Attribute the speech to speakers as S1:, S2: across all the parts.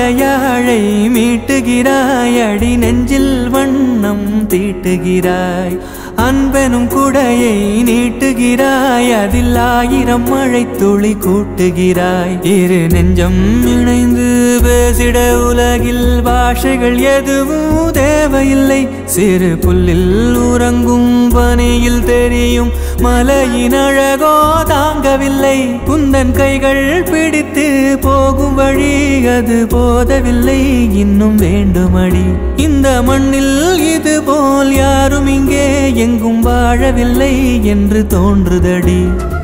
S1: மலையாழை மீட்டுகிறாய் அடி நெஞ்சில் வண்ணம் தீட்டுகிறாய் அன்பெனும் குடையை நீட்டுகிறாய் அதில் ஆயிரம் மழை துளி கூட்டுகிறாய் இரு நெஞ்சம் இணைந்து பேசிட உலகில் பாஷைகள் எதுவும் தேவையில்லை சிறு புல்லில் உறங்கும் பனியில் தெரியும் மலையின் அழகோ தாங்கவில்லை குந்தன் கைகள் பிடித்து போகும் வழி அது போதவில்லை இன்னும் வேண்டுமடி இந்த மண்ணில் இது போல் யாரும் இங்கே எங்கும் வாழவில்லை என்று தோன்றுதடி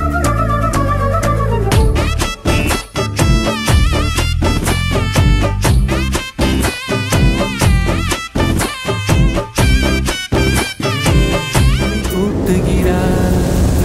S1: கூட்டுகிறார்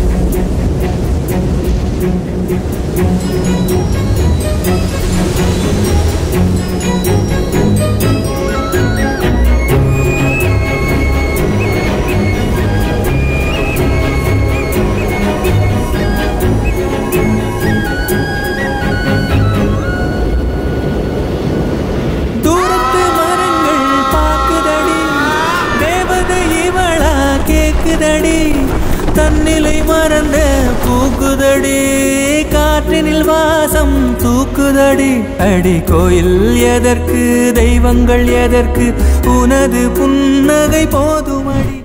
S1: தூரத்து மரங்கள் பாக்குதடி தேவதை இவளா கேக்குதடி தன்னிலை மறந்த பூக்குதடி காற்றினில் வாசம் தூக்குதடி அடி கோயில் எதற்கு தெய்வங்கள் எதற்கு உனது புன்னகை போதுமடி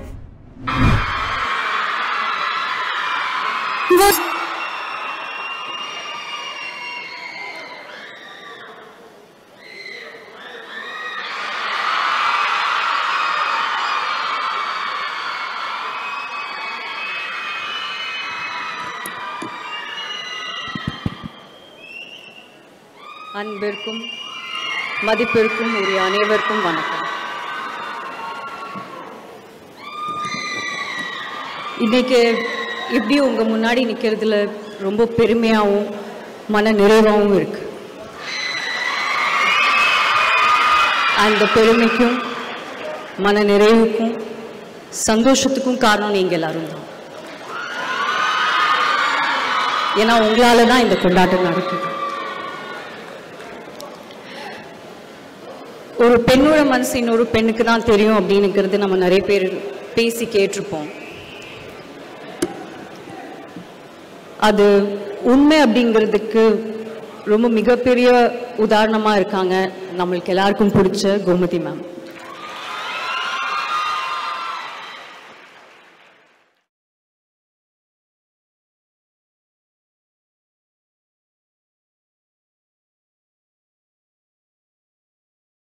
S2: அன்பிற்கும் மதிப்பிற்கும் உரிய அனைவருக்கும் வணக்கம் இன்னைக்கு இப்படி உங்க முன்னாடி நிக்கிறதுல ரொம்ப பெருமையாகவும் மன நிறைவாகவும் இருக்கு அந்த பெருமைக்கும் மன நிறைவுக்கும் சந்தோஷத்துக்கும் காரணம் நீங்க எல்லாரும் தான் ஏன்னா உங்களால தான் இந்த கொண்டாட்டம் நடக்குது ஒரு பெண்ணோட மனசு இன்னொரு பெண்ணுக்கு தான் தெரியும் அப்படின்னுங்கிறது நம்ம நிறைய பேர் பேசி கேட்டிருப்போம் அது உண்மை அப்படிங்கிறதுக்கு ரொம்ப மிகப்பெரிய உதாரணமாக இருக்காங்க நம்மளுக்கு எல்லாருக்கும் பிடிச்ச கோமதி மேம்